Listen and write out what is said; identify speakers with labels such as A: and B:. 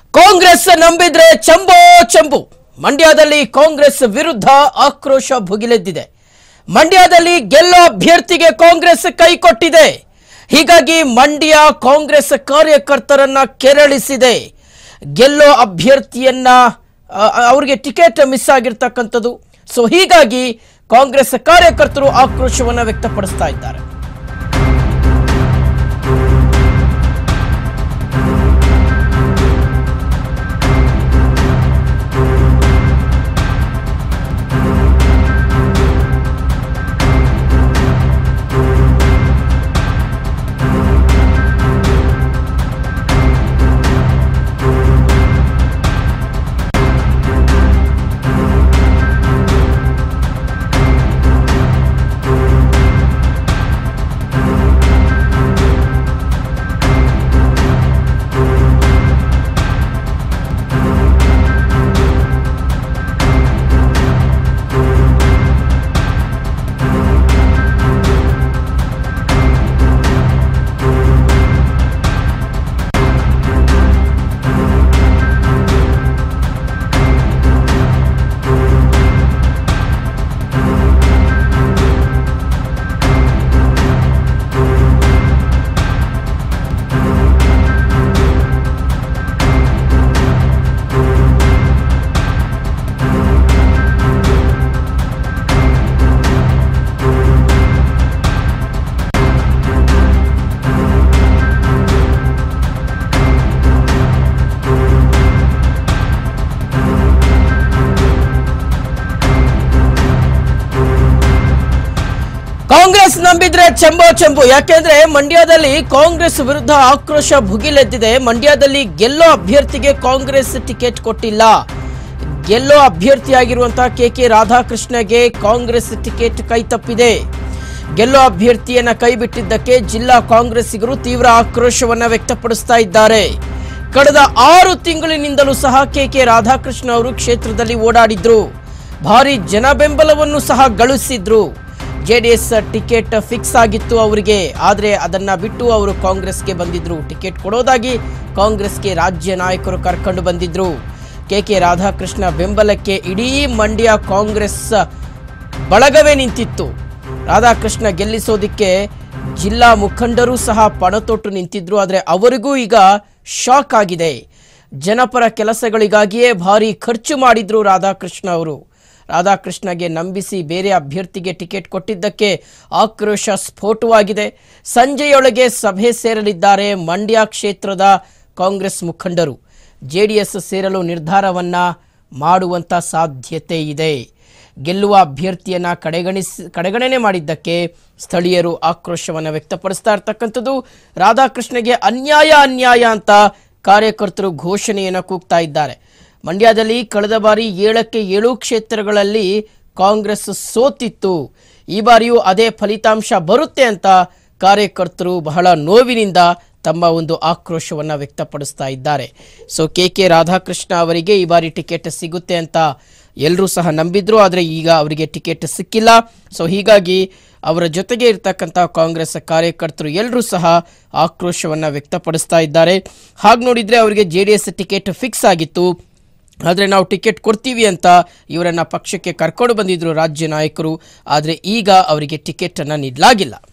A: ಕಾಂಗ್ರೆಸ್ ನಂಬಿದ್ರೆ ಚಂಬೋ ಚಂಬು ಮಂಡ್ಯದಲ್ಲಿ ಕಾಂಗ್ರೆಸ್ ವಿರುದ್ಧ ಆಕ್ರೋಶ ಭುಗಿಲೆದ್ದಿದೆ ಮಂಡ್ಯದಲ್ಲಿ ಗೆಲ್ಲೋ ಅಭ್ಯರ್ಥಿಗೆ ಕಾಂಗ್ರೆಸ್ ಕೈ ಕೊಟ್ಟಿದೆ ಹೀಗಾಗಿ ಮಂಡ್ಯ ಕಾಂಗ್ರೆಸ್ ಕಾರ್ಯಕರ್ತರನ್ನ ಕೆರಳಿಸಿದೆ ಗೆಲ್ಲೋ ಅಭ್ಯರ್ಥಿಯನ್ನ ಆ, ಅವ್ರಿಗೆ ಟಿಕೆಟ್ ಮಿಸ್ ಆಗಿರ್ತಕ್ಕಂಥದ್ದು ಸೊ ಹೀಗಾಗಿ ಕಾಂಗ್ರೆಸ್ ಕಾರ್ಯಕರ್ತರು ಆಕ್ರೋಶವನ್ನ ವ್ಯಕ್ತಪಡಿಸ್ತಾ ಇದ್ದಾರೆ ಕಾಂಗ್ರೆಸ್ ನಂಬಿದ್ರೆ ಚೆಂಬೋ ಚೆಂಬು ಯಾಕೆಂದ್ರೆ ಮಂಡ್ಯದಲ್ಲಿ ಕಾಂಗ್ರೆಸ್ ವಿರುದ್ಧ ಆಕ್ರೋಶ ಭುಗಿಲೆದ್ದಿದೆ ಮಂಡ್ಯದಲ್ಲಿ ಗೆಲ್ಲೋ ಅಭ್ಯರ್ಥಿಗೆ ಕಾಂಗ್ರೆಸ್ ಟಿಕೆಟ್ ಕೊಟ್ಟಿಲ್ಲ ಗೆಲ್ಲೋ ಅಭ್ಯರ್ಥಿಯಾಗಿರುವಂತಹ ಕೆ ಕೆ ರಾಧಾಕೃಷ್ಣಗೆ ಕಾಂಗ್ರೆಸ್ ಟಿಕೆಟ್ ಕೈ ತಪ್ಪಿದೆ ಗೆಲ್ಲೋ ಅಭ್ಯರ್ಥಿಯನ್ನ ಕೈ ಬಿಟ್ಟಿದ್ದಕ್ಕೆ ಜಿಲ್ಲಾ ಕಾಂಗ್ರೆಸ್ಸಿಗರು ತೀವ್ರ ಆಕ್ರೋಶವನ್ನ ವ್ಯಕ್ತಪಡಿಸ್ತಾ ಇದ್ದಾರೆ ಕಳೆದ ಆರು ತಿಂಗಳಿನಿಂದಲೂ ಸಹ ಕೆ ಕೆ ರಾಧಾಕೃಷ್ಣ ಅವರು ಕ್ಷೇತ್ರದಲ್ಲಿ ಓಡಾಡಿದ್ರು ಭಾರಿ ಜನ ಬೆಂಬಲವನ್ನು ಸಹ ಗಳಿಸಿದ್ರು ಜೆಡಿಎಸ್ ಟಿಕೆಟ್ ಫಿಕ್ಸ್ ಆಗಿತ್ತು ಅವರಿಗೆ ಆದರೆ ಅದನ್ನ ಬಿಟ್ಟು ಅವರು ಕಾಂಗ್ರೆಸ್ಗೆ ಬಂದಿದ್ರು ಟಿಕೆಟ್ ಕೊಡೋದಾಗಿ ಕಾಂಗ್ರೆಸ್ಗೆ ರಾಜ್ಯ ನಾಯಕರು ಕರ್ಕೊಂಡು ಬಂದಿದ್ರು ಕೆ ಕೆ ರಾಧಾಕೃಷ್ಣ ಬೆಂಬಲಕ್ಕೆ ಇಡೀ ಮಂಡ್ಯ ಕಾಂಗ್ರೆಸ್ ಬಳಗವೇ ನಿಂತಿತ್ತು ರಾಧಾಕೃಷ್ಣ ಗೆಲ್ಲಿಸೋದಿಕ್ಕೆ ಜಿಲ್ಲಾ ಮುಖಂಡರು ಸಹ ಪಣತೊಟ್ಟು ನಿಂತಿದ್ರು ಆದರೆ ಅವರಿಗೂ ಈಗ ಶಾಕ್ ಆಗಿದೆ ಜನಪರ ಕೆಲಸಗಳಿಗಾಗಿಯೇ ಭಾರಿ ಖರ್ಚು ಮಾಡಿದ್ರು ರಾಧಾಕೃಷ್ಣ ಅವರು ರಾಧಾಕೃಷ್ಣಗೆ ನಂಬಿಸಿ ಬೇರೆ ಅಭ್ಯರ್ಥಿಗೆ ಟಿಕೆಟ್ ಕೊಟ್ಟಿದ್ದಕ್ಕೆ ಆಕ್ರೋಶ ಸ್ಫೋಟವಾಗಿದೆ ಸಂಜೆಯೊಳಗೆ ಸಭೆ ಸೇರಲಿದ್ದಾರೆ ಮಂಡ್ಯ ಕ್ಷೇತ್ರದ ಕಾಂಗ್ರೆಸ್ ಮುಖಂಡರು ಜೆಡಿಎಸ್ ಸೇರಲು ನಿರ್ಧಾರವನ್ನ ಮಾಡುವಂತ ಸಾಧ್ಯತೆ ಇದೆ ಗೆಲ್ಲುವ ಅಭ್ಯರ್ಥಿಯನ್ನ ಕಡೆಗಣಿಸಿ ಕಡೆಗಣನೆ ಮಾಡಿದ್ದಕ್ಕೆ ಸ್ಥಳೀಯರು ಆಕ್ರೋಶವನ್ನು ವ್ಯಕ್ತಪಡಿಸ್ತಾ ಇರ್ತಕ್ಕಂಥದ್ದು ರಾಧಾಕೃಷ್ಣಗೆ ಅನ್ಯಾಯ ಅನ್ಯಾಯ ಅಂತ ಕಾರ್ಯಕರ್ತರು ಘೋಷಣೆಯನ್ನು ಕೂಗ್ತಾ ಇದ್ದಾರೆ ಮಂಡ್ಯದಲ್ಲಿ ಕಳೆದ ಬಾರಿ ಏಳಕ್ಕೆ ಏಳು ಕ್ಷೇತ್ರಗಳಲ್ಲಿ ಕಾಂಗ್ರೆಸ್ ಸೋತಿತ್ತು ಈ ಬಾರಿಯೂ ಅದೇ ಫಲಿತಾಂಶ ಬರುತ್ತೆ ಅಂತ ಕಾರ್ಯಕರ್ತರು ಬಹಳ ನೋವಿನಿಂದ ತಮ್ಮ ಒಂದು ಆಕ್ರೋಶವನ್ನು ವ್ಯಕ್ತಪಡಿಸ್ತಾ ಇದ್ದಾರೆ ಸೊ ಕೆ ಕೆ ರಾಧಾಕೃಷ್ಣ ಅವರಿಗೆ ಈ ಬಾರಿ ಟಿಕೆಟ್ ಸಿಗುತ್ತೆ ಅಂತ ಎಲ್ಲರೂ ಸಹ ನಂಬಿದ್ರು ಆದರೆ ಈಗ ಅವರಿಗೆ ಟಿಕೆಟ್ ಸಿಕ್ಕಿಲ್ಲ ಸೊ ಹೀಗಾಗಿ ಅವರ ಜೊತೆಗೆ ಇರ್ತಕ್ಕಂಥ ಕಾಂಗ್ರೆಸ್ ಕಾರ್ಯಕರ್ತರು ಎಲ್ಲರೂ ಸಹ ಆಕ್ರೋಶವನ್ನು ವ್ಯಕ್ತಪಡಿಸ್ತಾ ಇದ್ದಾರೆ ಹಾಗೆ ನೋಡಿದರೆ ಅವರಿಗೆ ಜೆ ಡಿ ಎಸ್ ಟಿಕೆಟ್ ಫಿಕ್ಸ್ ಆಗಿತ್ತು ಆದರೆ ನಾವು ಟಿಕೆಟ್ ಕೊಡ್ತೀವಿ ಅಂತ ಇವರನ್ನ ಪಕ್ಷಕ್ಕೆ ಕರ್ಕೊಂಡು ಬಂದಿದ್ರು ರಾಜ್ಯ ನಾಯಕರು ಆದರೆ ಈಗ ಅವರಿಗೆ ಟಿಕೆಟನ್ನು ನೀಡಲಾಗಿಲ್ಲ